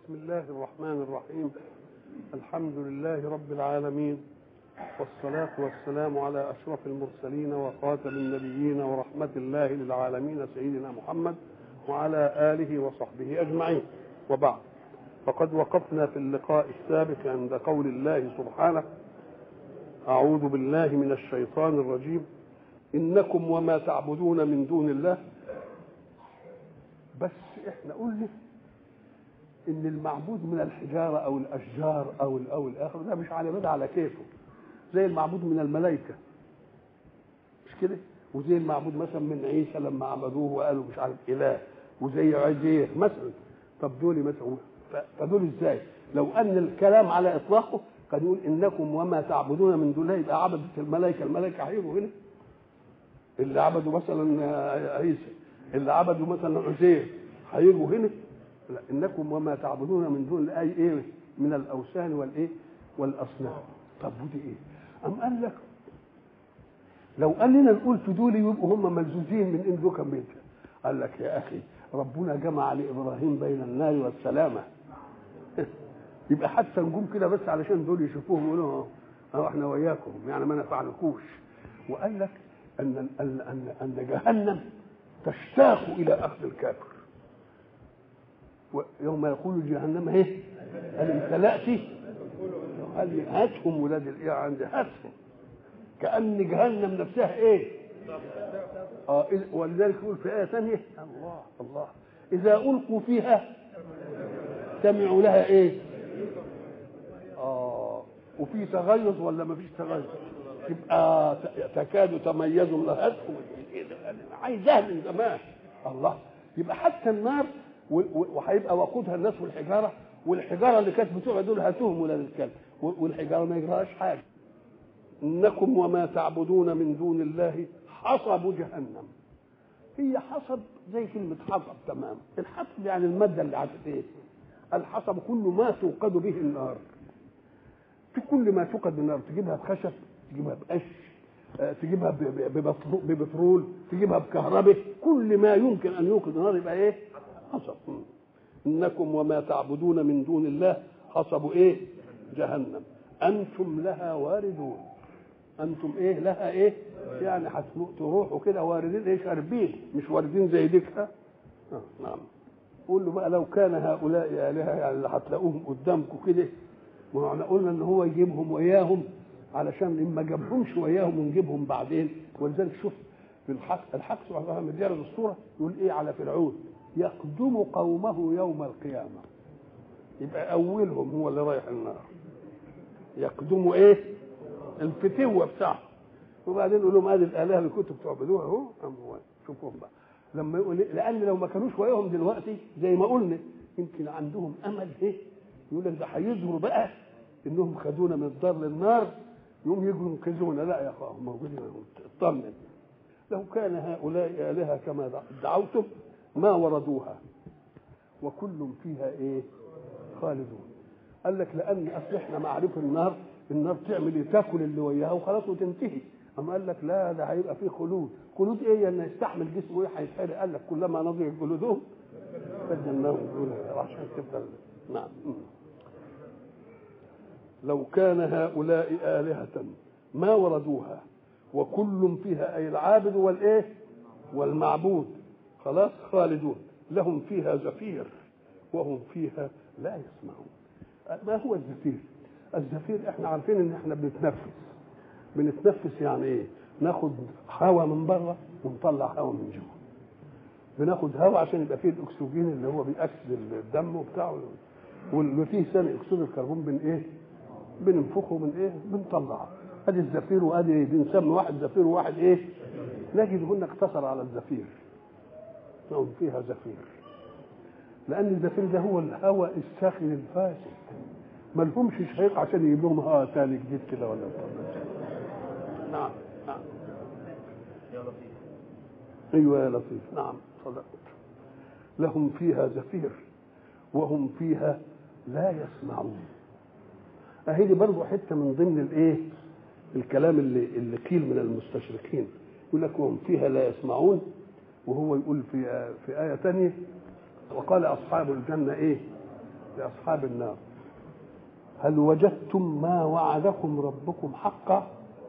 بسم الله الرحمن الرحيم الحمد لله رب العالمين والصلاة والسلام على أشرف المرسلين وخاتم النبيين ورحمة الله للعالمين سيدنا محمد وعلى آله وصحبه أجمعين وبعد فقد وقفنا في اللقاء السابق عند قول الله سبحانه أعوذ بالله من الشيطان الرجيم إنكم وما تعبدون من دون الله بس احنا قلنا ان المعبود من الحجاره او الاشجار او او الاخر ده مش على بدا على كيفه زي المعبود من الملائكه مش كده وزي المعبود مثلا من عيسى لما عبدوه وقالوا مش عارف اله وزي عزير مثلا طب دول مثلا فدول ازاي لو ان الكلام على اطلاقه قد يقول انكم وما تعبدون من دون الله يبقى عبدت الملائكه الملائكه هيجوا هنا اللي عبدوا مثلا عيسى اللي عبدوا مثلا عزير هيجوا هنا لا انكم وما تعبدون من دون الله ايه من الاوثان والايه والاصنام طب ودي ايه ام قال لك لو قال لنا نقول في دول يبقوا هم ملزوزين من ان دوكا بيت قال لك يا اخي ربنا جمع لابراهيم بين النار والسلامه يبقى حتى نقوم كده بس علشان دول يشوفوهم يقولوا اه احنا وياكم يعني ما نفعنكوش وقال لك ان ان ان, أن جهنم تشتاق الى اخذ الكافر يوم يقول جهنم ايه هل امتلأت قال لي هاتهم ولاد الايه عندي هاتهم كأن جهنم نفسها ايه اه ولذلك يقول في آية ثانية الله الله إذا ألقوا فيها سمعوا لها ايه اه وفي تغيظ ولا ما فيش تغيظ تبقى تكاد تميز لهاتهم عايزاها من زمان الله يبقى حتى النار وهيبقى وقودها الناس والحجاره والحجاره اللي كانت بتقعد دول هاتوهم ولاد الكلب والحجاره ما يجراش حاجه انكم وما تعبدون من دون الله حصب جهنم هي حصب زي كلمه حصب تمام الحصب يعني الماده اللي عارف ايه الحصب كل ما توقد به النار في كل ما توقد بالنار تجيبها بخشب تجيبها بقش تجيبها ببترول تجيبها بكهرباء كل ما يمكن ان يوقد النار يبقى ايه حصب انكم وما تعبدون من دون الله حصب ايه جهنم انتم لها واردون انتم ايه لها ايه يعني تروحوا كده واردين ايه شاربين مش واردين زي ديكها آه نعم قول له بقى لو كان هؤلاء الهه يعني اللي هتلاقوهم قدامكم كده ما احنا قلنا ان هو يجيبهم وياهم علشان ان ما جابهمش وياهم ونجيبهم بعدين ولذلك شوف في الحق الحق سبحانه وتعالى مدير الصوره يقول ايه على فرعون يقدم قومه يوم القيامة يبقى أولهم هو اللي رايح النار يقدم إيه الفتوة بتاعه وبعدين يقول لهم هذه الآلهة اللي كنتوا بتعبدوها أهو أموال شوفوهم بقى لما يقول لأن لو ما كانوش وياهم دلوقتي زي ما قلنا يمكن عندهم أمل إيه يقول لك ده هيظهروا بقى إنهم خدونا من الدار للنار يوم يجوا ينقذونا لا يا أخوان موجودين اطمن لو كان هؤلاء آلهة كما دعوتم ما وردوها وكل فيها ايه خالدون قال لك لان اصل احنا معرفه النار النار تعمل ايه تاكل اللي وياها وخلاص وتنتهي اما قال لك لا ده هيبقى فيه خلود خلود ايه ان يستحمل جسمه ايه هيتحرق قال لك كلما نضجت جلودهم بدلناهم جلودا عشان تفضل نعم لو كان هؤلاء آلهة ما وردوها وكل فيها أي العابد والإيه والمعبود خلاص خالدون لهم فيها زفير وهم فيها لا يسمعون ما هو الزفير الزفير احنا عارفين ان احنا بنتنفس بنتنفس يعني ايه ناخد هواء من بره ونطلع هواء من جوه بناخد هواء عشان يبقى فيه الاكسجين اللي هو بيأكسد الدم وبتاعه واللي فيه ثاني اكسيد الكربون بن ايه بننفخه من ايه بنطلعه ادي الزفير وادي بنسمي واحد زفير وواحد ايه نجد هنا اقتصر على الزفير لهم فيها زفير لان الزفير ده هو الهواء الساخن الفاسد ما لهمش شهيق عشان يجيب لهم هواء ثاني جديد كده ولا نعم نعم يا لطيف ايوه يا لطيف نعم صدقت لهم فيها زفير وهم فيها لا يسمعون اهي دي برضه حته من ضمن الايه الكلام اللي اللي قيل من المستشرقين يقول لك وهم فيها لا يسمعون وهو يقول في في آية ثانية وقال أصحاب الجنة إيه لاصحاب النار هل وجدتم ما وعدكم ربكم حقا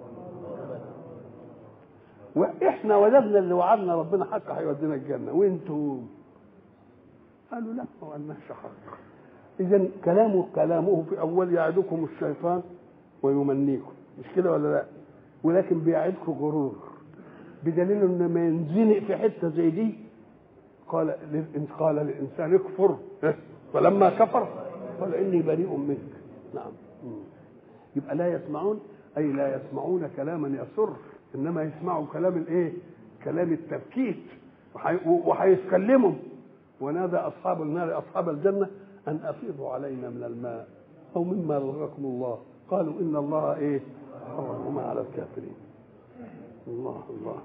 واحنا وجدنا اللي وعدنا ربنا حقا هيودينا الجنه وانتوا قالوا لا ما وعدناش حق اذا كلامه كلامه في اول يعدكم الشيطان ويمنيكم مش كده ولا لا ولكن بيعدكم غرور بدليل ان ما ينزنق في حته زي دي قال للإن- قال للانسان اكفر فلما كفر قال اني بريء منك نعم مم. يبقى لا يسمعون اي لا يسمعون كلاما يسر انما يسمعوا كلام الايه كلام التبكيت وحي- وهيتكلموا ونادى اصحاب النار اصحاب الجنه ان افيضوا علينا من الماء او مما رزقكم الله قالوا ان الله ايه حرمهما على الكافرين الله الله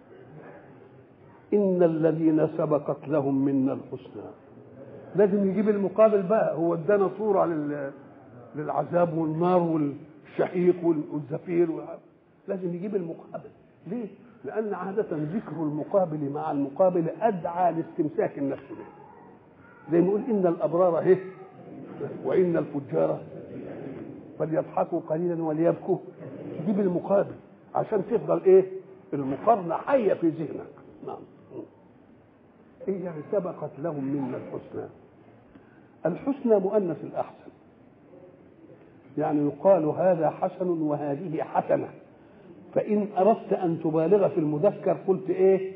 ان الذين سبقت لهم منا الحسنى لازم يجيب المقابل بقى هو ادانا صوره لل للعذاب والنار والشحيق وال- والزفير وال- لازم يجيب المقابل ليه؟ لأن عادة ذكر المقابل مع المقابل أدعى لاستمساك النفس به زي ما نقول إن الأبرار هه وإن الفجار فليضحكوا قليلا وليبكوا جيب المقابل عشان تفضل إيه؟ المقارنة حية في ذهنك نعم إيه يعني سبقت لهم منا الحسنى الحسنى مؤنث الأحسن يعني يقال هذا حسن وهذه حسنة فإن أردت أن تبالغ في المذكر قلت إيه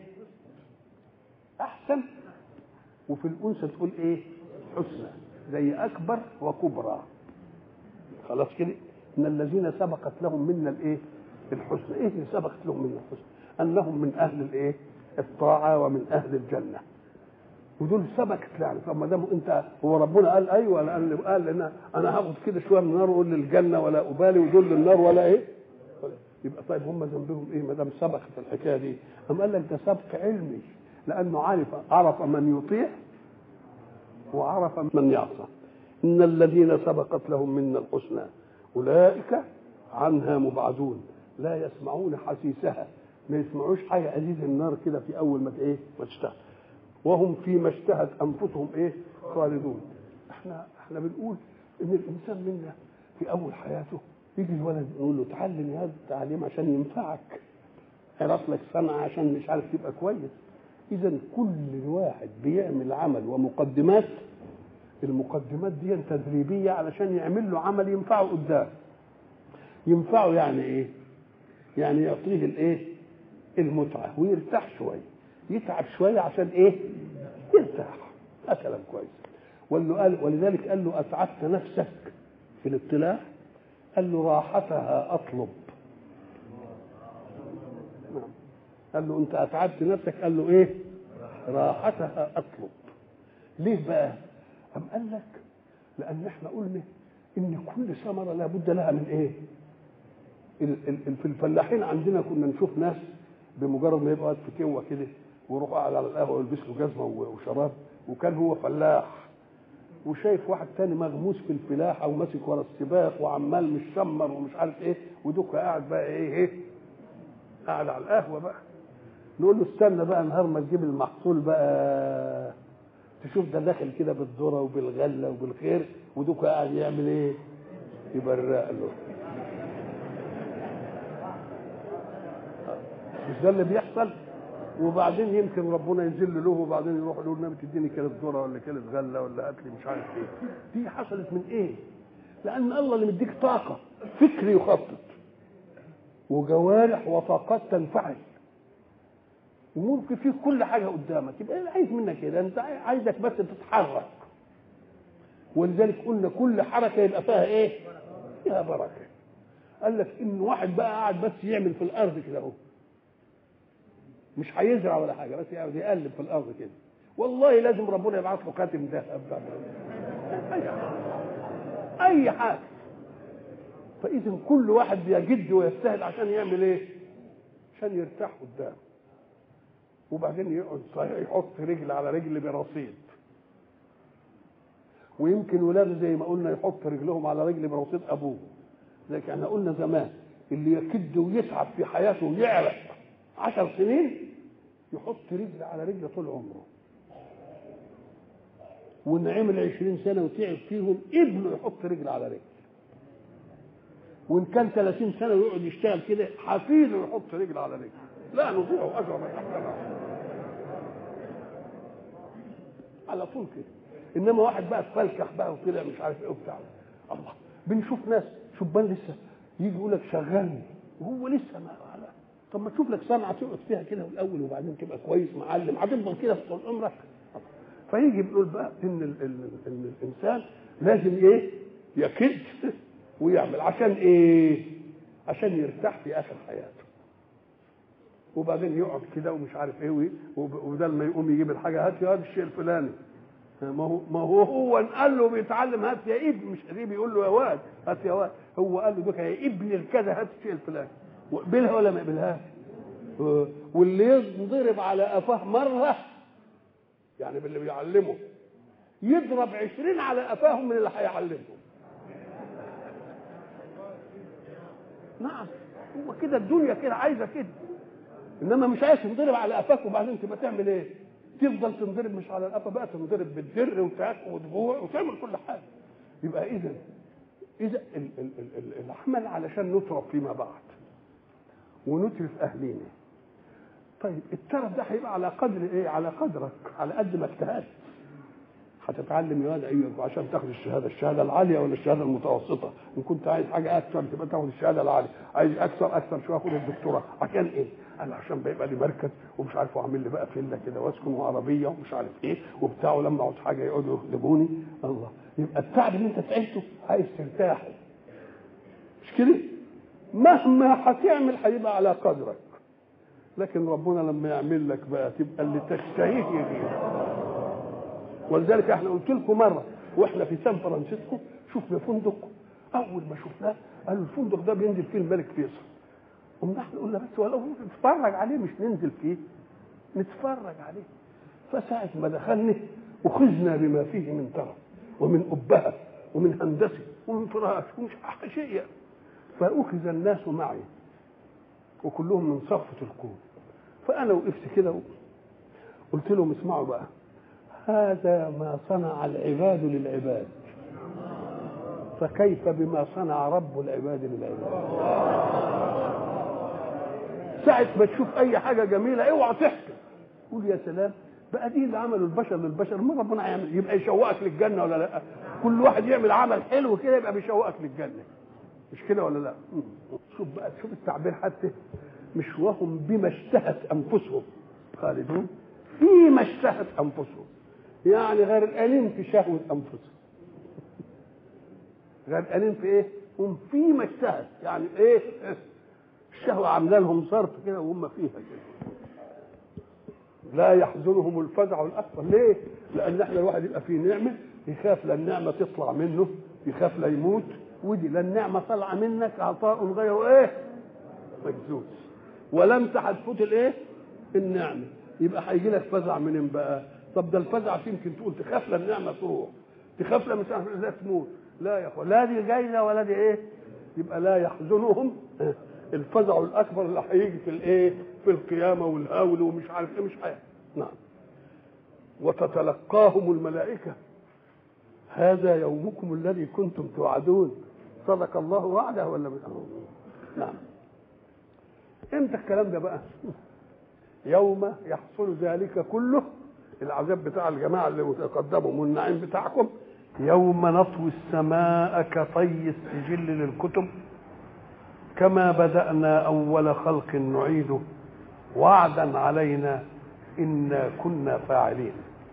أحسن وفي الأنثى تقول إيه حسنى زي أكبر وكبرى خلاص كده إن الذين سبقت لهم منا الإيه الحسنى إيه اللي سبقت لهم منا الحسنى أنهم من أهل الإيه الطاعة ومن أهل الجنة ودول سبكت يعني فما دام انت هو ربنا قال ايوه لان قال لنا انا هاخد كده شويه من النار واقول للجنه ولا ابالي ودول للنار ولا ايه يبقى طيب هم ذنبهم ايه ما دام سبقت الحكايه دي أم قال لك ده سبق علمي لانه عرف عرف من يطيع وعرف من يعصى ان الذين سبقت لهم منا الحسنى اولئك عنها مبعدون لا يسمعون حسيسها ما يسمعوش حاجه ازيز النار كده في اول ما ايه ما تشتغل وهم فيما اشتهت انفسهم ايه خالدون احنا احنا بنقول ان الانسان منا في اول حياته يجي الولد يقول له اتعلم هذا التعليم عشان ينفعك اعرف لك صنعه عشان مش عارف تبقى كويس اذا كل واحد بيعمل عمل ومقدمات المقدمات دي تدريبيه علشان يعمل له عمل ينفعه قدام ينفعه يعني ايه يعني يعطيه الايه المتعه ويرتاح شويه يتعب شويه عشان ايه يرتاح ده كلام كويس وقال له قال ولذلك قال له اتعبت نفسك في الابتلاء قال له راحتها اطلب نعم قال له انت اتعبت نفسك قال له ايه راحتها اطلب ليه بقى أم قال لك لان احنا قلنا ان كل ثمره لابد لها من ايه ال- ال- في الفلاحين عندنا كنا نشوف ناس بمجرد ما يبقى قاعد في كوه كده ويروح قاعد على القهوه ويلبس له جزمه و- وشراب وكان هو فلاح وشايف واحد تاني مغموس في الفلاحه وماسك ورا السباق وعمال مشمر ومش عارف ايه ودوك قاعد بقى ايه ايه قاعد على القهوه بقى نقول له استنى بقى نهار ما تجيب المحصول بقى تشوف ده داخل كده بالذره وبالغله وبالخير ودوك قاعد يعمل ايه؟ يبرق له مش ده اللي بيحصل وبعدين يمكن ربنا ينزل له وبعدين يروح له النبي تديني كيلو ذره ولا كيلو غله ولا هات لي مش عارف ايه دي حصلت من ايه؟ لان الله اللي مديك طاقه فكر يخطط وجوارح وطاقات تنفعل وممكن فيه كل حاجه قدامك يبقى انا عايز منك كده انت عايزك بس تتحرك ولذلك قلنا كل حركه يبقى فيها ايه؟ فيها بركه قال لك ان واحد بقى قاعد بس يعمل في الارض كده اهو مش هيزرع ولا حاجه بس يقعد يقلب في الارض كده والله لازم ربنا يبعث له خاتم ذهب اي حاجه اي حاجه فاذا كل واحد بيجد ويجتهد عشان يعمل ايه؟ عشان يرتاح قدام وبعدين يقعد صحيح يحط رجل على رجل برصيد ويمكن ولاده زي ما قلنا يحط رجلهم على رجل برصيد ابوه لكن احنا قلنا زمان اللي يكد ويتعب في حياته ويعرق عشر سنين يحط رجل على رجل طول عمره وان عمل عشرين سنه وتعب فيهم ابنه يحط رجل على رجل وان كان 30 سنه ويقعد يشتغل كده حفيده يحط رجل على رجل لا نضيع اجر من تحتنا على طول كده انما واحد بقى اتفلكح بقى وطلع مش عارف ايه وبتاع الله بنشوف ناس شبان لسه يجي يقول لك شغلني وهو لسه ما على طب ما تشوف لك صنعه تقعد فيها كده الاول وبعدين تبقى كويس معلم هتفضل كده في طول عمرك فيجي بنقول بقى ان ال ال ان الانسان لازم ايه يكد ويعمل عشان ايه عشان يرتاح في اخر حياته وبعدين يقعد كده ومش عارف ايه وإيه، وب- وبدل ما يقوم يجيب الحاجه هات يا واد الشيء الفلاني ما هو ما هو هو قال له بيتعلم هات يا ابن مش قريب يقول له يا واد هات يا واد هو قال له دوك يا ابن الكذا هات الشيء الفلاني وقبلها ولا ما قبلهاش و- واللي ينضرب على قفاه مره يعني باللي بيعلمه يضرب عشرين على قفاهم من اللي هيعلمهم نعم هو كده الدنيا كده عايزه كده انما مش عايز تنضرب على قفاك وبعدين تبقى تعمل ايه؟ تفضل تنضرب مش على القفا بقى تنضرب بالدر وتاك وتجوع وتعمل كل حاجه يبقى اذا اذا ال- ال- ال- ال- العمل علشان نترف فيما بعد ونترف اهلينا طيب الترف ده هيبقى على قدر ايه؟ على قدرك على قد ما اجتهدت هتتعلم يا واد ايوه عشان تاخد الشهاده الشهاده العاليه ولا الشهاده المتوسطه ان كنت عايز حاجه اكثر تبقى تاخد الشهاده العاليه عايز اكثر اكثر شويه خد الدكتوراه عشان ايه قال عشان بيبقى لي مركز ومش عارف واعمل لي بقى فيلا كده واسكن وعربيه ومش عارف ايه وبتاع ولما اعوز حاجه يقعدوا يخدموني الله يبقى التعب اللي انت تعبته عايز ترتاح مش كده مهما هتعمل هيبقى على قدرك لكن ربنا لما يعمل لك بقى تبقى اللي تشتهيه يجيب ولذلك احنا قلت لكم مره واحنا في سان فرانسيسكو شفنا فندق اول ما شفناه قالوا الفندق ده بينزل فيه الملك فيصل قمنا احنا قلنا بس ولو نتفرج عليه مش ننزل فيه نتفرج عليه فساعة ما دخلنا أخذنا بما فيه من ترف ومن أبهة ومن هندسة ومن فراش ومش شيء فأخذ الناس معي وكلهم من صفة الكون فأنا وقفت كده قلت لهم اسمعوا بقى هذا ما صنع العباد للعباد فكيف بما صنع رب العباد للعباد ساعة ما تشوف أي حاجة جميلة اوعى تحكي قول يا سلام بقى دي اللي عمله البشر للبشر ما ربنا هيعمل يبقى يشوقك للجنة ولا لا كل واحد يعمل عمل حلو كده يبقى بيشوقك للجنة مش كده ولا لا مم. شوف بقى شوف التعبير حتى مش وهم بما اشتهت أنفسهم خالدون فيما اشتهت أنفسهم يعني غرقانين في شهوة أنفسهم غرقانين في إيه؟ هم فيما اشتهت يعني إيه؟ الشهوة عاملة لهم صرف كده وهم فيها كده لا يحزنهم الفزع الأكبر ليه؟ لأن احنا الواحد يبقى فيه نعمة يخاف لا النعمة تطلع منه يخاف لا يموت ودي لا النعمة طالعة منك عطاء غير إيه؟ مجزوز ولا انت هتفوت الايه؟ النعمه يبقى هيجي لك فزع منين بقى؟ طب ده الفزع يمكن تقول تخاف لا النعمه تروح تخاف لا مش عارف لا تموت لا يا اخوان لا دي جايزه ولا دي ايه؟ يبقى لا يحزنهم الفزع الاكبر اللي هيجي في الايه؟ في القيامه والهول ومش عارف ايه مش حاجه نعم وتتلقاهم الملائكه هذا يومكم الذي كنتم توعدون صدق الله وعده ولا مش نعم امتى الكلام ده بقى يوم يحصل ذلك كله العذاب بتاع الجماعه اللي متقدمهم والنعيم بتاعكم يوم نطوي السماء كطي السجل للكتب كما بدأنا أول خلق نعيده وعدا علينا إنا كنا فاعلين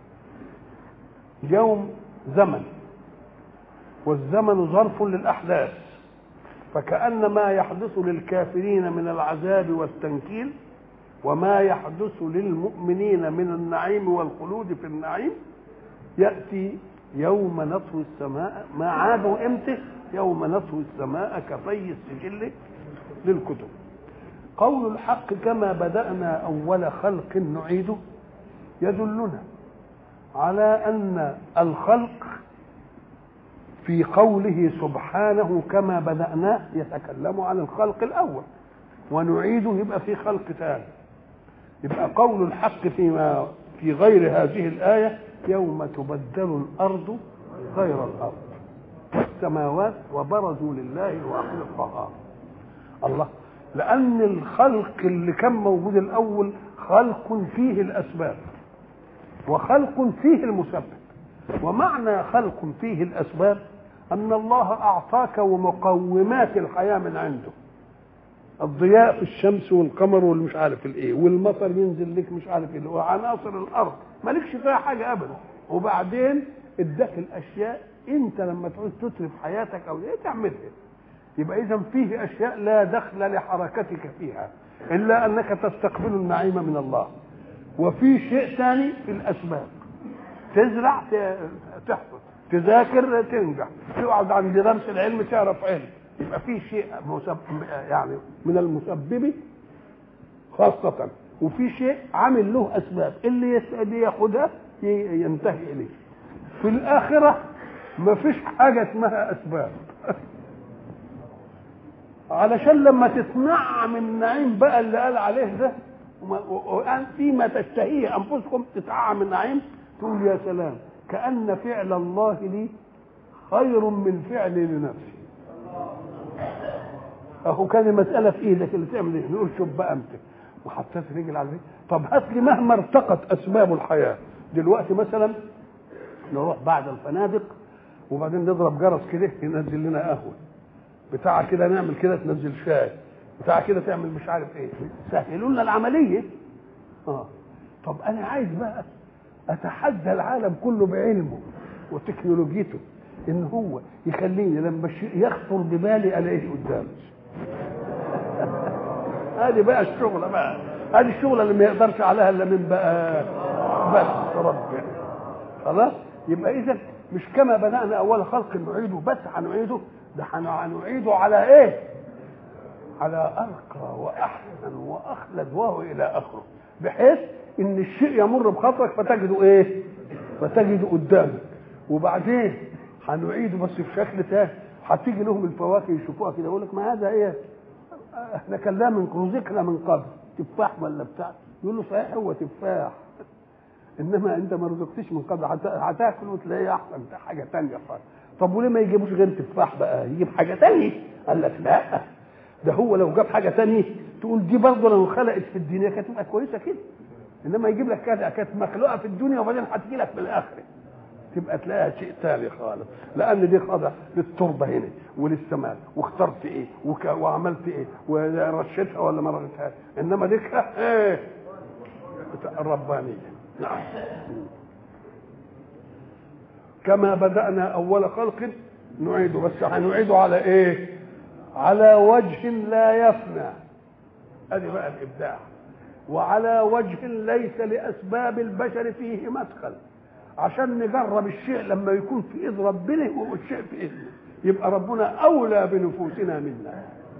يوم زمن والزمن ظرف للأحداث فكأن ما يحدث للكافرين من العذاب والتنكيل وما يحدث للمؤمنين من النعيم والخلود في النعيم يأتي يوم نطوي السماء ما عادوا امتى يوم نطوي السماء كطي السجل للكتب قول الحق كما بدأنا أول خلق نعيده يدلنا على أن الخلق في قوله سبحانه كما بدأناه يتكلم عن الخلق الأول ونعيده يبقى في خلق ثاني يبقى قول الحق فيما في غير هذه الآية يوم تبدل الارض غير الارض والسماوات وبرزوا لله الواحد القهار الله لان الخلق اللي كان موجود الاول خلق فيه الاسباب وخلق فيه المسبب ومعنى خلق فيه الاسباب ان الله اعطاك ومقومات الحياه من عنده الضياء في الشمس والقمر والمش عارف الايه والمطر ينزل لك مش عارف ايه وعناصر الارض مالكش فيها حاجه ابدا وبعدين اداك الاشياء انت لما تعوز تترف حياتك او ايه تعملها يبقى اذا فيه اشياء لا دخل لحركتك فيها الا انك تستقبل النعيم من الله وفي شيء ثاني في الاسباب تزرع ت- تحصد تذاكر تنجح تقعد عند درس العلم تعرف علم يبقى في شيء مسب... يعني من المسبب خاصة وفي شيء عامل له أسباب اللي يس- اللي ياخدها ي- ينتهي إليه في الآخرة ما فيش حاجة اسمها أسباب علشان لما تتنعم النعيم بقى اللي قال عليه ده وما- و- وأن فيما تشتهيه أنفسكم تتنعم النعيم تقول يا سلام كأن فعل الله لي خير من فعلي لنفسي اهو كان المساله في ايدك اللي تعمل ايه نقول شوف بقى انت وحطيت رجل على رجل طب هات لي مهما ارتقت اسباب الحياه دلوقتي مثلا نروح بعد الفنادق وبعدين نضرب جرس كده ينزل لنا قهوه بتاع كده نعمل كده تنزل شاي بتاع كده تعمل مش عارف ايه سهلوا لنا العمليه اه طب انا عايز بقى اتحدى العالم كله بعلمه وتكنولوجيته ان هو يخليني لما الشيء يخطر ببالي الاقيه قدامي هذه بقى الشغله بقى هذه الشغله اللي ما يقدرش عليها الا من بقى بس ربنا خلاص يبقى اذا مش كما بدانا اول خلق نعيده بس هنعيده ده هنعيده على ايه على ارقى واحسن واخلد وهو الى اخره بحيث ان الشيء يمر بخاطرك فتجده ايه فتجده قدامك وبعدين هنعيده بس في شكل تاني هتيجي لهم الفواكه يشوفوها كده يقول لك ما هذا ايه احنا كلنا من رزقنا من قبل تفاح ولا بتاع يقول له صحيح هو تفاح انما انت ما رزقتش من قبل هت- هتاكل وتلاقيه احسن حاجه تانية خالص طب وليه ما يجيبوش غير تفاح بقى يجيب حاجه تانية قال لك لا ده هو لو جاب حاجه تانية تقول دي برضه لو خلقت في الدنيا كانت تبقى كويسه كده انما يجيب لك كده كانت مخلوقه في الدنيا وبعدين هتجي لك في الاخره تبقى تلاقيها شيء ثاني خالص لان دي خاضع للتربه هنا وللسماء واخترت ايه وك... وعملت ايه ورشيتها ولا ما رشيتهاش انما دي كده ايه بتاع الربانيه نعم كما بدانا اول خلق نعيده بس هنعيده على ايه على وجه لا يفنى ادي بقى الابداع وعلى وجه ليس لاسباب البشر فيه مدخل عشان نجرب الشيء لما يكون في ايد ربنا والشيء في ايدنا يبقى ربنا اولى بنفوسنا منا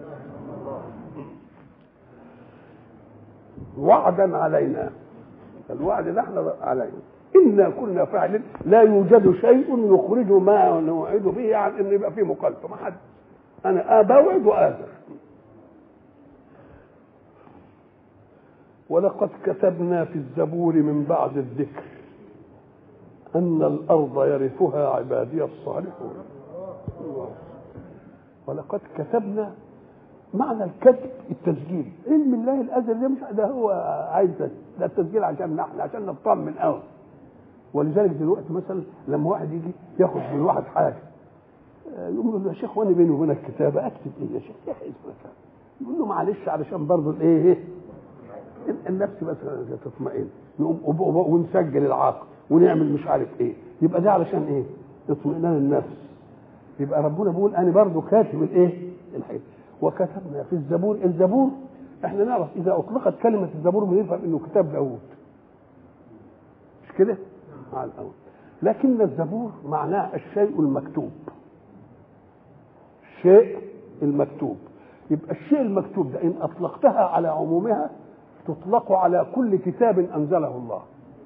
وعدا علينا الوعد ده احنا علينا انا كنا فاعلين لا يوجد شيء يخرج ما نوعد به عن ان يبقى فيه مخالفه ما حد انا بوعد واذر ولقد كتبنا في الزبور من بعد الذكر أن الأرض يرثها عبادي الصالحون ولقد كتبنا معنى الكتب التسجيل علم الله الازل ده مش ده هو عايز ده, ده التسجيل عشان احنا عشان نطمن قوي ولذلك دلوقتي مثلا لما واحد يجي ياخد من واحد حاجه يقول له يا شيخ وانا بيني وبينك كتابه اكتب ايه يا شيخ يا اخي اسمك يقول له معلش علشان برضه الايه ايه النفس بس تطمئن نقوم ونسجل العقل ونعمل مش عارف ايه يبقى ده علشان ايه اطمئنان النفس يبقى ربنا بيقول انا برضه كاتب الايه الحين وكتبنا في الزبور الزبور احنا نعرف اذا اطلقت كلمه الزبور بنفهم انه كتاب داوود مش كده على الاول لكن الزبور معناه الشيء المكتوب الشيء المكتوب يبقى الشيء المكتوب ده ان اطلقتها على عمومها تطلق على كل كتاب انزله الله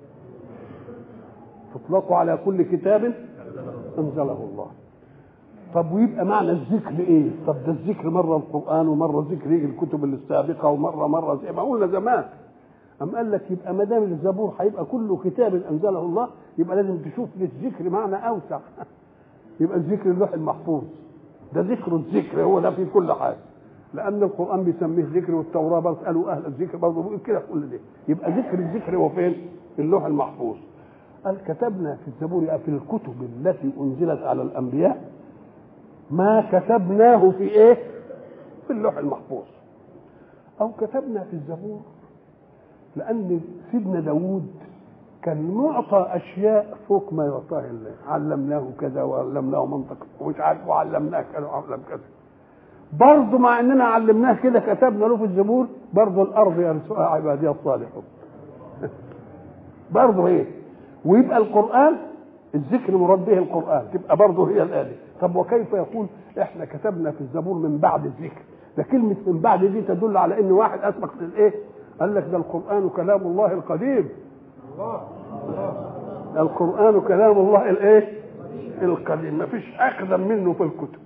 تطلق على كل كتاب انزله الله طب ويبقى معنى الذكر ايه طب ده الذكر مره القران ومره ذكر الكتب السابقه ومره مره زي ما قلنا زمان أم قال لك يبقى ما دام الزبور هيبقى كله كتاب انزله الله يبقى لازم تشوف للذكر معنى اوسع يبقى الذكر اللوح المحفوظ ده ذكر الذكر هو ده في كل حاجه لان القران بيسميه ذكر والتوراه برضه قالوا اهل الذكر برضه بيقول كده كل ده يبقى ذكر الذكر هو فين؟ في اللوح المحفوظ قال كتبنا في الزبور في الكتب التي انزلت على الانبياء ما كتبناه في ايه؟ في اللوح المحفوظ او كتبنا في الزبور لان سيدنا داوود كان معطى اشياء فوق ما يعطاه الله علمناه كذا وعلمناه منطق ومش عارف وعلمناه كذا وعلم كذا برضه مع اننا علمناه كده كتبنا له في الزبور برضه الارض يرثها عبادي الصالحون برضه ايه ويبقى القران الذكر مراد به القران تبقى برضه هي الايه طب وكيف يقول احنا كتبنا في الزبور من بعد الذكر ده كلمه من بعد دي تدل على ان واحد اسبق للايه قال لك ده القران كلام الله القديم القران كلام الله الايه القديم ما فيش اقدم منه في الكتب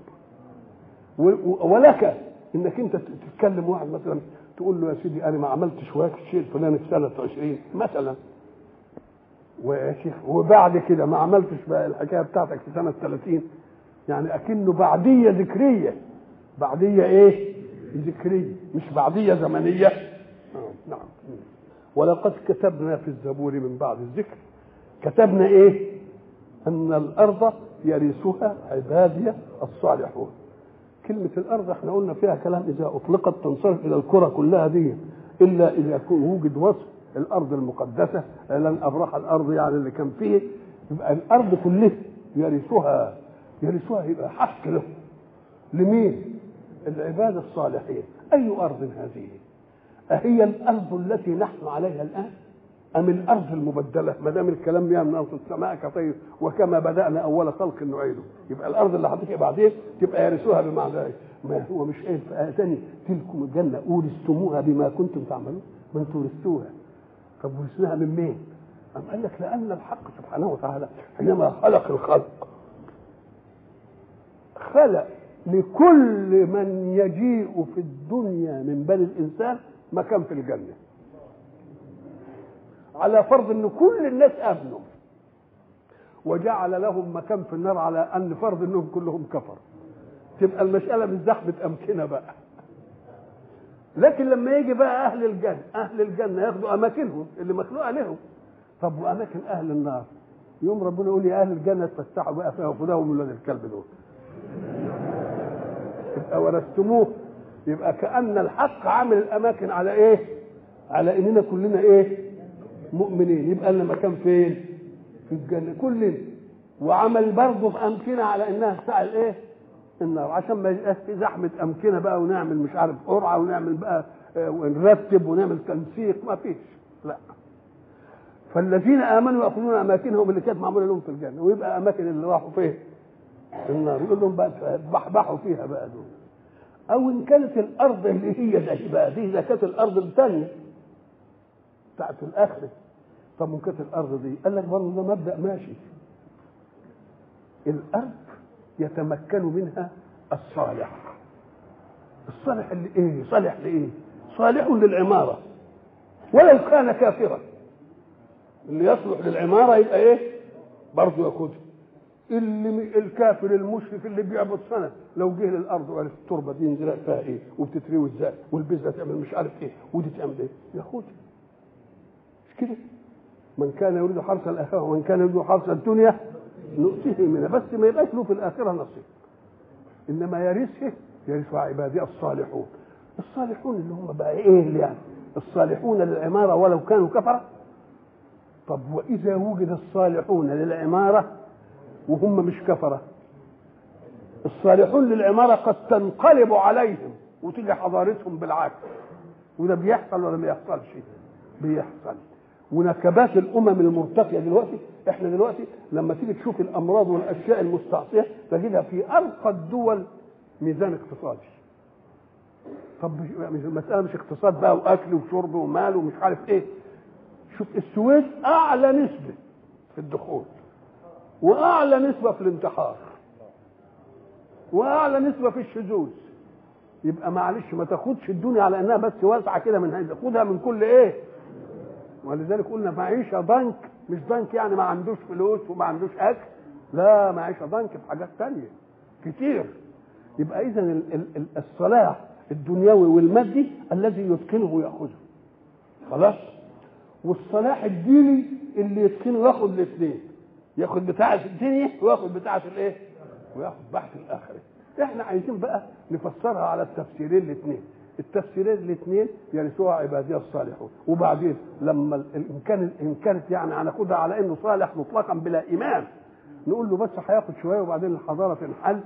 ولك انك انت تتكلم واحد مثلا تقول له يا سيدي انا ما عملتش واحد الشيء الفلاني في سنه 20 مثلا ويا شيخ وبعد كده ما عملتش بقى الحكايه بتاعتك في سنه 30 يعني اكنه بعديه ذكريه بعديه ايه؟ ذكريه مش بعديه زمنيه آه نعم ولقد كتبنا في الزبور من بعد الذكر كتبنا ايه؟ ان الارض يرثها عبادي الصالحون كلمة الأرض احنا قلنا فيها كلام إذا أطلقت تنصرف إلى الكرة كلها دي إلا إذا يكون وجد وصف الأرض المقدسة لن أبرح الأرض يعني اللي كان فيه يبقى الأرض كلها يرثها يرثها يبقى حق له لمين؟ العباد الصالحين أي أرض هذه؟ أهي الأرض التي نحن عليها الآن؟ أم الأرض المبدلة ما دام الكلام بها من أرض السماء كطير وكما بدأنا أول خلق نعيده يبقى الأرض اللي هتيجي بعدين تبقى يرثوها بمعنى إيه؟ ما هو مش قايل في آية تانية تلكم الجنة أورثتموها بما كنتم تعملون ما أنتم ورثتوها طب ورثناها من مين؟ أم قال لك لأن الحق سبحانه وتعالى حينما خلق الخلق خلق لكل من يجيء في الدنيا من بني الإنسان مكان في الجنة على فرض ان كل الناس امنوا وجعل لهم مكان في النار على ان فرض انهم كلهم كفر تبقى المساله مش زحمه امكنه بقى لكن لما يجي بقى اهل الجنه اهل الجنه ياخدوا اماكنهم اللي مخلوقه لهم طب واماكن اهل النار يوم ربنا يقول يا اهل الجنه اتفسحوا بقى فيها وخدوهم من ولاد الكلب دول يبقى ورثتموه يبقى كان الحق عامل الاماكن على ايه على اننا كلنا ايه مؤمنين يبقى لنا مكان فين في الجنه كلنا وعمل برضه في امكنه على انها ساعه الايه النار عشان ما يبقاش في زحمه امكنه بقى ونعمل مش عارف قرعه ونعمل بقى ونرتب ونعمل تنسيق ما فيش لا فالذين امنوا ياخذون اماكنهم اللي كانت معموله لهم في الجنه ويبقى اماكن اللي راحوا فين النار يقول لهم بقى بحبحوا فيها بقى دول او ان كانت الارض اللي هي ده بقى دي اذا كانت الارض الثانيه بتاعت الاخره طب من كانت الارض دي قال لك برضه ده مبدا ماشي الارض يتمكن منها الصالح الصالح اللي ايه صالح لايه صالح للعماره ولو كان كافرا اللي يصلح للعماره يبقى ايه برضه ياخدها اللي الكافر المشرك اللي بيعبد سنه لو جه للارض وعرف التربه دي ينزل فيها ايه وبتتروي ازاي والبذره تعمل مش عارف ايه ودي تعمل ايه ياخدها مش كده من كان يريد حرث الاخره ومن كان يريد حرث الدنيا نؤتيه منها بس ما يبقاش له في الاخره نصيب انما يرثه يرثها عبادي الصالحون الصالحون اللي هم بقى ايه اللي يعني الصالحون للعماره ولو كانوا كفره طب واذا وجد الصالحون للعماره وهم مش كفره الصالحون للعماره قد تنقلب عليهم وتيجي حضارتهم بالعكس وده بيحصل ولا ما يحصلش بيحصل ونكبات الامم المرتقيه دلوقتي احنا دلوقتي لما تيجي تشوف الامراض والاشياء المستعصيه تجدها في ارقى الدول ميزان اقتصادي طب مش المساله مش اقتصاد بقى واكل وشرب ومال ومش عارف ايه شوف السويد اعلى نسبه في الدخول واعلى نسبه في الانتحار واعلى نسبه في الشذوذ يبقى معلش ما تاخدش الدنيا على انها بس واسعه كده من هذا خدها من كل ايه ولذلك قلنا معيشه ضنك مش ضنك يعني ما عندوش فلوس وما عندوش اكل لا معيشه ضنك في حاجات تانية كتير يبقى اذا ال- ال- ال- الصلاح الدنيوي والمادي الذي يتقنه ياخذه خلاص والصلاح الديني اللي يتقنه ياخد الاثنين ياخد بتاعه الدنيا وياخد بتاعه الايه وياخد بحث الاخره احنا عايزين بقى نفسرها على التفسيرين الاثنين التفسيرين الاثنين يرثوها عبادي الصالحون وبعدين لما ال- ان كان ان كانت يعني هناخدها على انه صالح مطلقا بلا ايمان نقول له بس هياخد شويه وبعدين الحضاره تنحل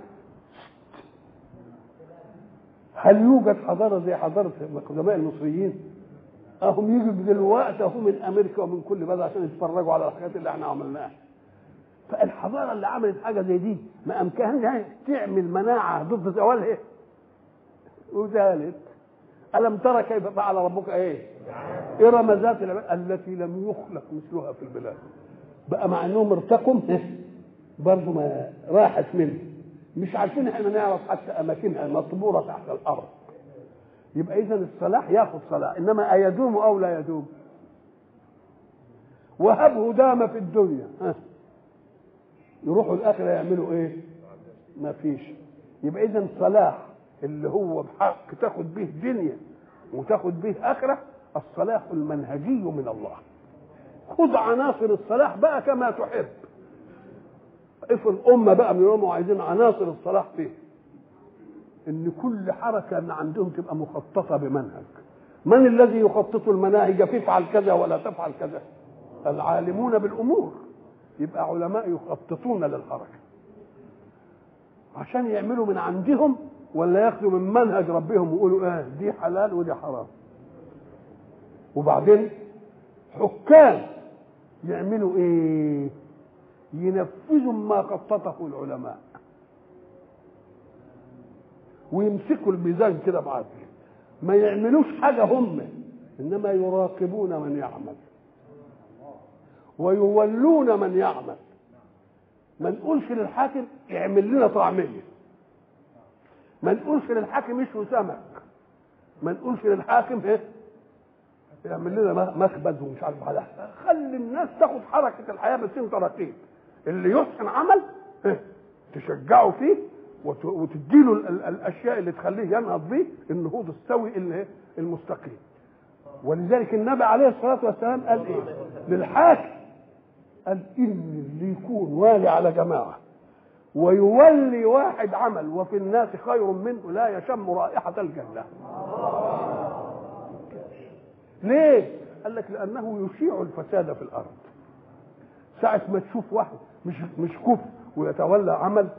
هل يوجد حضاره زي حضاره قدماء المصريين؟ اهم يجوا دلوقتي اهو من امريكا ومن كل بلد عشان يتفرجوا على الحاجات اللي احنا عملناها. فالحضاره اللي عملت حاجه زي دي ما امكانها تعمل مناعه ضد زوالها وزالت الم ترى كيف فعل ربك ايه؟ ارم ذات العماد التي لم يخلق مثلها في البلاد. بقى مع انهم ارتقوا برضه ما راحت منه مش عارفين احنا نعرف حتى اماكنها مطبوره تحت الارض يبقى اذا الصلاح ياخذ صلاح انما ايدوم او لا يدوم وهبه دام في الدنيا ها. يروحوا الاخره يعملوا ايه ما فيش يبقى اذا صلاح اللي هو بحق تاخد به دنيا وتاخد به اخره الصلاح المنهجي من الله خذ عناصر الصلاح بقى كما تحب افرض امه بقى من الامم وعايزين عناصر الصلاح فيه ان كل حركه من عندهم تبقى مخططه بمنهج من الذي يخطط المناهج فافعل كذا ولا تفعل كذا العالمون بالامور يبقى علماء يخططون للحركه عشان يعملوا من عندهم ولا ياخدوا من منهج ربهم ويقولوا اه دي حلال ودي حرام وبعدين حكام يعملوا ايه ينفذوا ما خططه العلماء ويمسكوا الميزان كده بعدل ما يعملوش حاجه هم انما يراقبون من يعمل ويولون من يعمل ما نقولش للحاكم اعمل لنا طعميه ما نقولش للحاكم اشوي سمك ما نقولش للحاكم ايه يعمل لنا مخبز ومش عارف على خلي الناس تاخد حركه الحياه بس انت رقيب اللي يحسن عمل إيه؟ تشجعه فيه وت- وتديله ال- ال- الاشياء اللي تخليه ينهض بيه النهوض السوي اللي إيه؟ المستقيم ولذلك النبي عليه الصلاه والسلام قال ايه للحاكم قال ان اللي يكون والي على جماعه ويولي واحد عمل وفي الناس خير منه لا يشم رائحه الجنه ليه قال لك لانه يشيع الفساد في الارض ساعة ما تشوف واحد مش مش كفء ويتولى عمل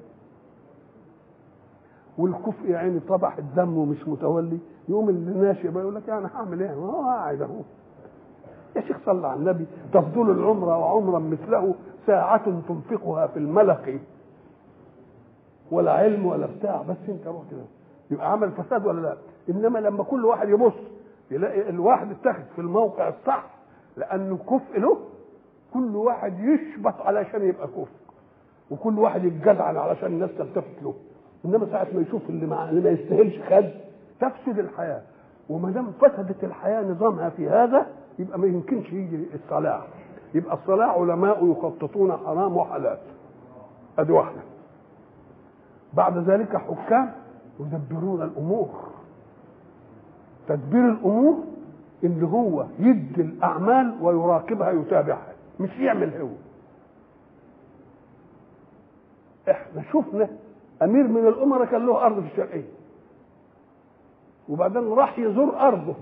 والكفء يا عيني طبح الدم ومش متولي يقوم اللي ناشئ بقى يقول لك يعني هعمل ايه؟ ما هو قاعد اهو يا شيخ صلى على النبي تفضل العمر وعمرا مثله ساعة تنفقها في الملق ولا علم ولا بتاع بس انت روح كده يبقى عمل فساد ولا لا؟ انما لما كل واحد يبص يلاقي الواحد اتخذ في الموقع الصح لانه كفء له كل واحد يشبط علشان يبقى كفء وكل واحد يتجدعن علشان الناس تلتفت له انما ساعه ما يشوف اللي, مع... اللي ما يستاهلش خد تفسد الحياه وما دام فسدت الحياه نظامها في هذا يبقى ما يمكنش يجي الصلاح يبقى الصلاح علماء يخططون حرام وحلال ادي واحده بعد ذلك حكام يدبرون الامور تدبير الامور ان هو يدي الاعمال ويراقبها يتابعها مش يعمل هو احنا شفنا امير من الامراء كان له ارض في الشرقيه وبعدين راح يزور ارضه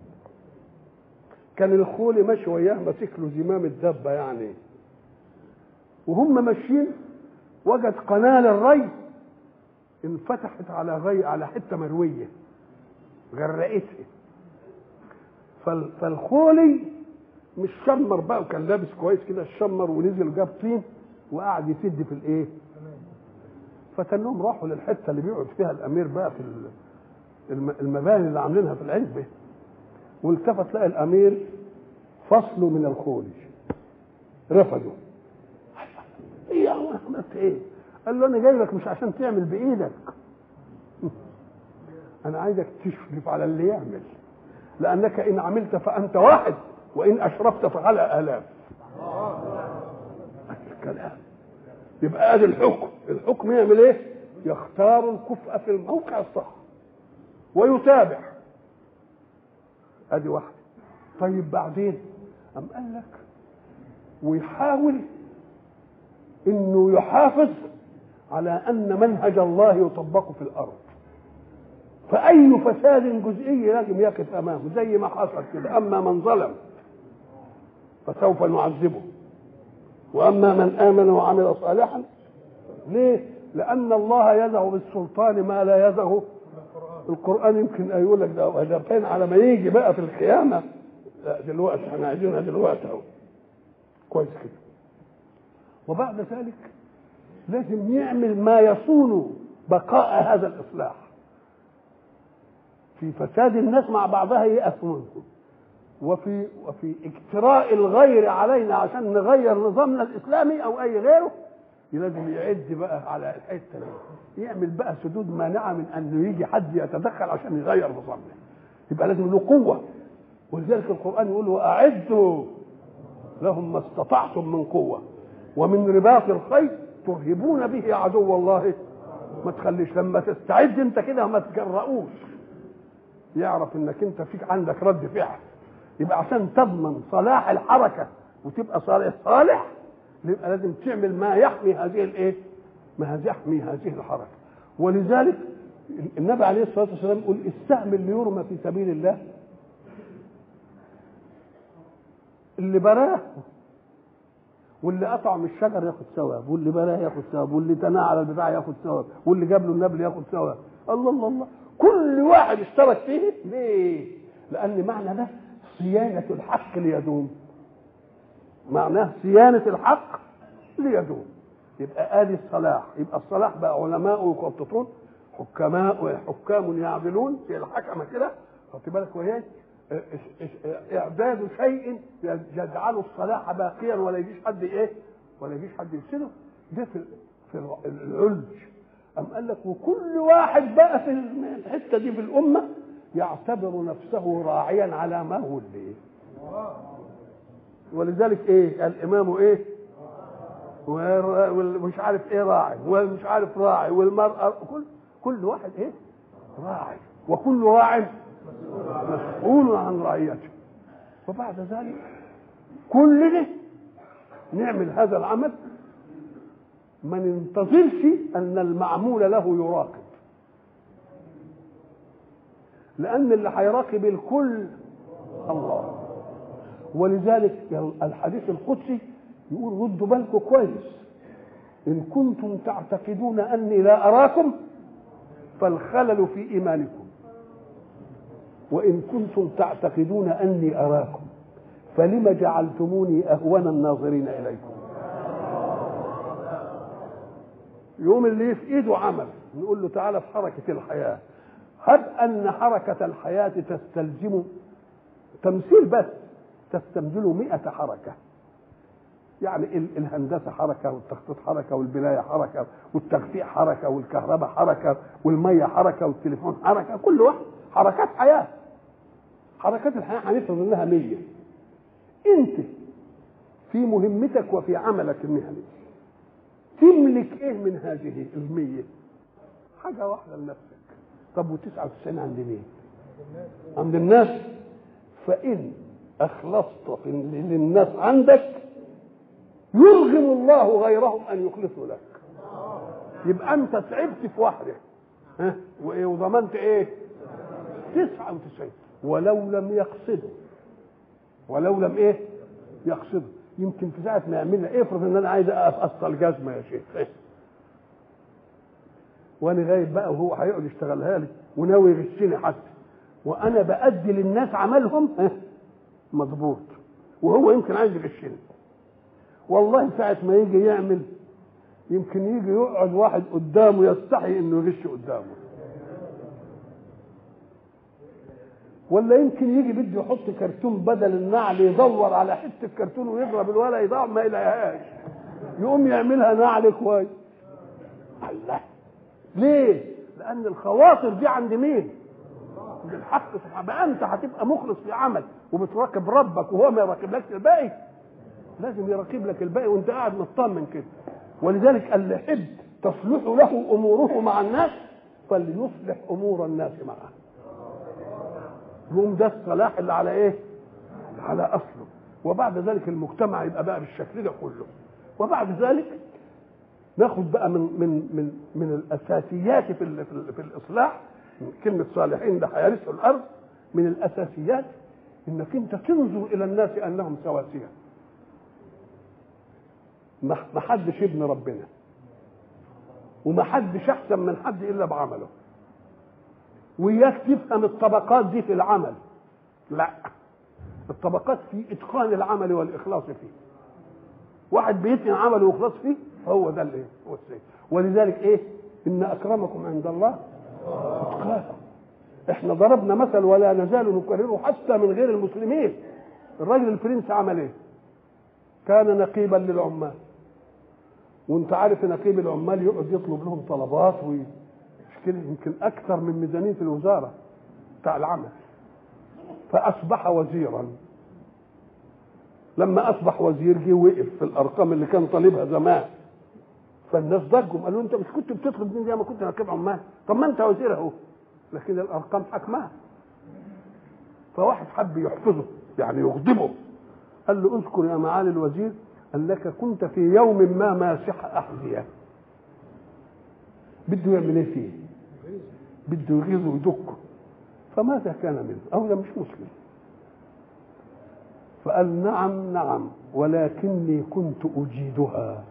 كان الخولي ماشي وياه ماسك له زمام الدبه يعني وهم ماشيين وجد قناه للري انفتحت على غي على حته مرويه غرقتها فال- فالخولي مش شمر بقى وكان لابس كويس كده شمر ونزل جاب طين وقعد يسد في الايه فتنهم راحوا للحته اللي بيقعد فيها الامير بقى في ال- الم- المباني اللي عاملينها في العزبه والتفت لقى الامير فصله من الخولي رفضه ايه يا عم عملت ايه قال له انا جاي لك مش عشان تعمل بايدك انا عايزك تشرف على اللي يعمل لانك ان عملت فانت واحد وان اشرفت فعلى الاف الكلام يبقى ادي الحكم الحكم يعمل ايه يختار الكفء في الموقع الصح ويتابع ادي واحده طيب بعدين ام قال لك ويحاول انه يحافظ على ان منهج الله يطبق في الارض فاي فساد جزئي لازم يقف امامه زي ما حصل كده اما من ظلم فسوف نعذبه واما من امن وعمل صالحا ليه لان الله يزع بالسلطان ما لا يزع القران يمكن يقول لك ده ده كان على ما يجي بقى في القيامه لا دلوقتي احنا عايزينها دلوقتي اهو كويس كده وبعد ذلك لازم يعمل ما يصون بقاء هذا الاصلاح في فساد الناس مع بعضها يقف منهم وفي وفي اجتراء الغير علينا عشان نغير نظامنا الاسلامي او اي غيره لازم يعد بقى على الحته دي يعمل بقى سدود مانعه من انه يجي حد يتدخل عشان يغير نظامنا يبقى لازم له قوه ولذلك القران يقول واعدوا لهم ما استطعتم من قوه ومن رباط الخيل ترهبون به عدو الله ما تخليش لما تستعد انت كده ما تجرؤوش يعرف انك انت فيك عندك رد فعل يبقى عشان تضمن صلاح الحركه وتبقى صالح صالح يبقى لازم تعمل ما يحمي هذه الايه؟ ما يحمي هذه الحركه ولذلك النبي عليه الصلاه والسلام يقول السهم اللي يرمى في سبيل الله اللي براه واللي قطع من الشجر ياخد ثواب واللي براه ياخد ثواب واللي تناه على البتاع ياخد ثواب واللي جاب له النبل ياخد ثواب الله الله الله كل واحد اشترك فيه ليه؟ لأن معنى ده صيانة الحق ليدوم معناه صيانة الحق ليدوم يبقى آدي الصلاح يبقى الصلاح بقى علماء يخططون حكماء حكام يعدلون في الحكمة كده خدت بالك وهي إعداد شيء يجعل الصلاح باقيا ولا يجيش حد إيه ولا يجيش حد يفسده ده في في العلج أم قال لك وكل واحد بقى في الحتة دي في الأمة يعتبر نفسه راعيا على ما هو اللي ولذلك ايه الامام ايه ومش عارف ايه راعي ومش عارف راعي والمرأة كل كل واحد ايه راعي وكل راع مسؤول عن رعيته وبعد ذلك كلنا نعمل هذا العمل ما ننتظرش ان المعمول له يراقب لان اللي هيراقب الكل الله ولذلك الحديث القدسي يقول ردوا بالكم كويس ان كنتم تعتقدون اني لا اراكم فالخلل في ايمانكم وان كنتم تعتقدون اني اراكم فلم جعلتموني اهون الناظرين اليكم يوم اللي في ايده عمل نقول له تعالى في حركه الحياه هب ان حركه الحياه تستلزم تمثيل بس تستبدل مئة حركة يعني الهندسة حركة والتخطيط حركة والبناية حركة والتغطية حركة والكهرباء حركة والمية حركة والتليفون حركة كل واحد حركات حياة حركات الحياة هنفرض انها مية انت في مهمتك وفي عملك المهني تملك ايه من هذه المية حاجة واحدة لنفسك طب وتسعة وتسعين عند مين عند الناس فإن أخلصت للناس عندك يرغم الله غيرهم أن يخلصوا لك يبقى أنت تعبت في واحدة ها وإيه وضمنت إيه؟ تسعة وتسعين ولو لم يقصدوا ولو لم إيه؟ يقصدوا يمكن في ساعة ما يعملها افرض إن أنا عايز أقف أصل جزمة يا شيخ إيه؟ وأنا غايب بقى وهو هيقعد يشتغلها لي وناوي يغشني حتى وأنا بأدي للناس عملهم ها مضبوط وهو يمكن عايز يغشني والله ساعة ما يجي يعمل يمكن يجي يقعد واحد قدامه يستحي انه يغش قدامه ولا يمكن يجي بده يحط كرتون بدل النعل يدور على حته كرتون ويضرب الولا يضاع ما يلاقيهاش يقوم يعملها نعل كويس الله ليه؟ لأن الخواطر دي عند مين؟ بالحق سبحانه بقى انت هتبقى مخلص في عمل وبتراقب ربك وهو ما يراقبلكش الباقي لازم يراقب لك الباقي وانت قاعد مطمن كده ولذلك اللي يحب تصلح له اموره مع الناس فليصلح امور الناس معه يوم ده الصلاح اللي على ايه على اصله وبعد ذلك المجتمع يبقى بقى بالشكل ده كله وبعد ذلك ناخد بقى من من من من الاساسيات في ال في, ال في الاصلاح كلمه صالحين ده هيرثوا الارض من الاساسيات انك انت تنظر الى الناس انهم سواسيه ما حدش ابن ربنا وما حدش احسن من حد الا بعمله وياك تفهم الطبقات دي في العمل لا الطبقات في اتقان العمل والاخلاص فيه واحد بيتقن عمله واخلاص فيه هو ده الايه هو السيد ولذلك ايه ان اكرمكم عند الله اتقاكم احنا ضربنا مثل ولا نزال نكرره حتى من غير المسلمين الراجل الفرنسي عمل ايه كان نقيبا للعمال وانت عارف نقيب العمال يقعد يطلب لهم طلبات ومش كده يمكن اكثر من ميزانيه الوزاره بتاع العمل فاصبح وزيرا لما اصبح وزير جه وقف في الارقام اللي كان طالبها زمان فالناس ضجوا قالوا انت مش كنت بتطلب دي زي ما كنت نقيب عمال طب ما انت وزير اهو لكن الارقام حكمها فواحد حب يحفظه يعني يغضبه قال له اذكر يا معالي الوزير انك كنت في يوم ما ماسح احذيه بده يعمل ايه فيه بده يغيظه ويدكه فماذا كان منه او ده مش مسلم فقال نعم نعم ولكني كنت اجيدها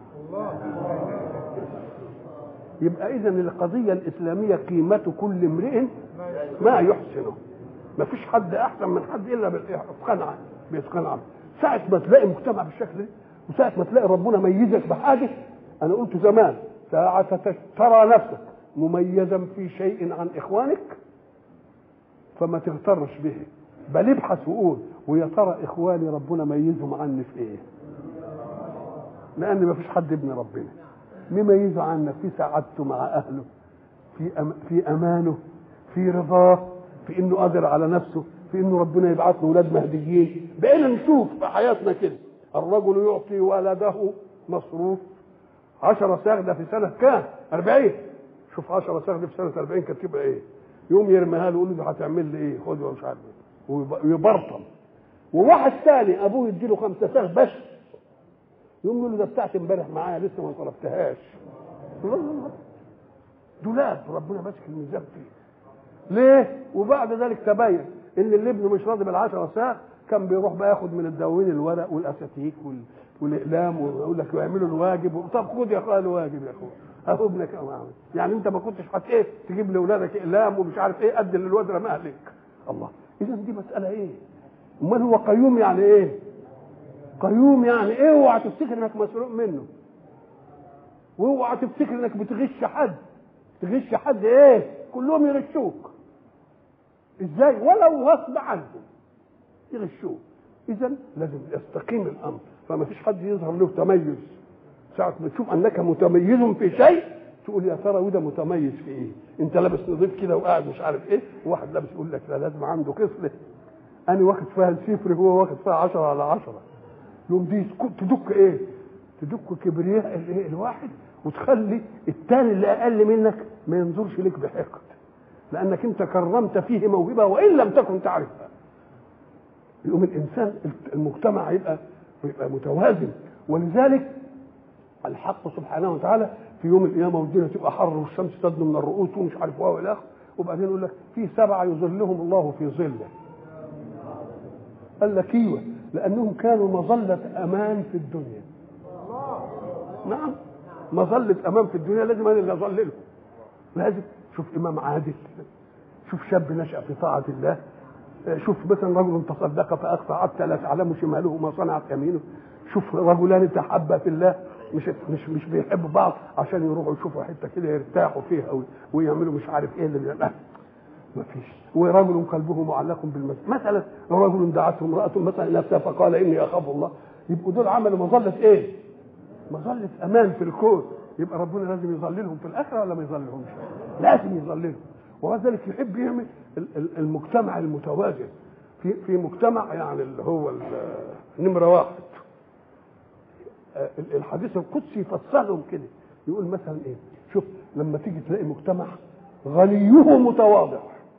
يبقى اذا القضيه الاسلاميه قيمه كل امرئ ما يحسنه ما فيش حد احسن من حد الا بالاتقان باتقان عمل ساعه ما تلاقي مجتمع بالشكل ده وساعه ما تلاقي ربنا ميزك بحاجه انا قلت زمان ساعه ترى نفسك مميزا في شيء عن اخوانك فما تغترش به بل ابحث وقول ويا ترى اخواني ربنا ميزهم عني في ايه لان ما فيش حد ابن ربنا مميزه عنك في سعادته مع اهله في أم في امانه في رضاه في انه قادر على نفسه في انه ربنا يبعث له اولاد مهديين بقينا نشوف في حياتنا كده الرجل يعطي ولده مصروف عشرة ساغدة في سنة كام؟ 40 شوف 10 ساغدة في سنة 40 كانت تبقى ايه؟ يوم يرميها له يقول له هتعمل لي ايه؟ خد مش عارف ايه ويبرطم وواحد ثاني ابوه يديله خمسة ساغ بس يقوم يقول له ده بتاعتي امبارح معايا لسه ما طلبتهاش دولاب ربنا ماسك الميزان فيه ليه؟ وبعد ذلك تبين ان اللي ابنه مش راضي بالعشرة ساعة كان بيروح بقى ياخد من الدواوين الورق والاساتيك وال... والاقلام ويقول لك يعملوا الواجب طب خد يا اخويا الواجب يا اخويا اهو ابنك أو عامل. يعني انت ما كنتش هت ايه تجيب لاولادك اقلام ومش عارف ايه قد اللي الواد رماه لك الله اذا دي مساله ايه؟ امال هو قيوم يعني ايه؟ قيوم يعني ايه اوعى تفتكر انك مسروق منه واوعى تفتكر انك بتغش حد تغش حد ايه؟ كلهم يغشوك ازاي؟ ولو غصب عنهم يغشوه اذا لازم يستقيم الامر فما فيش حد يظهر له تميز ساعة ما تشوف انك متميز في شيء تقول يا ترى وده متميز في ايه؟ انت لابس نظيف كده وقاعد مش عارف ايه وواحد لابس يقول لك لا لازم عنده كسله انا واخد فيها الصفر هو واخد فيها 10 على 10 يوم دي تدك ايه؟ تدك كبرياء الايه الواحد وتخلي الثاني اللي اقل منك ما ينظرش لك بحقد لانك انت كرمت فيه موهبه وان لم تكن تعرفها يقوم الانسان المجتمع يبقى يبقى متوازن ولذلك الحق سبحانه وتعالى في يوم القيامه والدنيا تبقى حر والشمس تدنو من الرؤوس ومش عارف واو الى اخره وبعدين يقول لك في سبعه يظلهم الله في ظله قال لك ايوه لانهم كانوا مظله امان في الدنيا نعم مظله امان في الدنيا لازم انا اللي اظللهم لازم شوف امام عادل شوف شاب نشا في طاعه الله شوف مثلا رجل تصدق فاخفى حتى لا تعلم شماله ما صنعت يمينه شوف رجلان تحبا في الله مش مش مش بيحبوا بعض عشان يروحوا يشوفوا حته كده يرتاحوا فيها ويعملوا مش عارف ايه اللي لا ما فيش ورجل قلبه معلق بالمسجد مثلا رجل دعته امراه مثلا نفسها فقال اني اخاف الله يبقوا دول عملوا مظله ايه؟ مظله امان في الكون يبقى ربنا لازم يظللهم في الاخره ولا ما يظللهمش؟ لازم يظللهم وذلك يحب يعمل ال- ال- المجتمع المتوازن في في مجتمع يعني اللي هو ال- نمره واحد آه، ال- الحديث القدسي يفسرهم كده يقول مثلا ايه شوف لما تيجي تلاقي مجتمع غنيه متواضع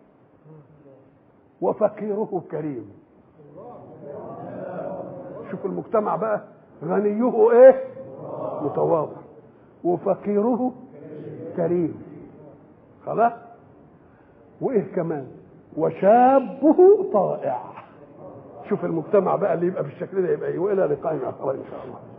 وفقيره كريم شوف المجتمع بقى غنيه ايه متواضع وفقيره كريم خلاص وايه كمان وشابه طائع شوف المجتمع بقى اللي يبقى بالشكل ده يبقى ايه والى لقاء اخر ان شاء الله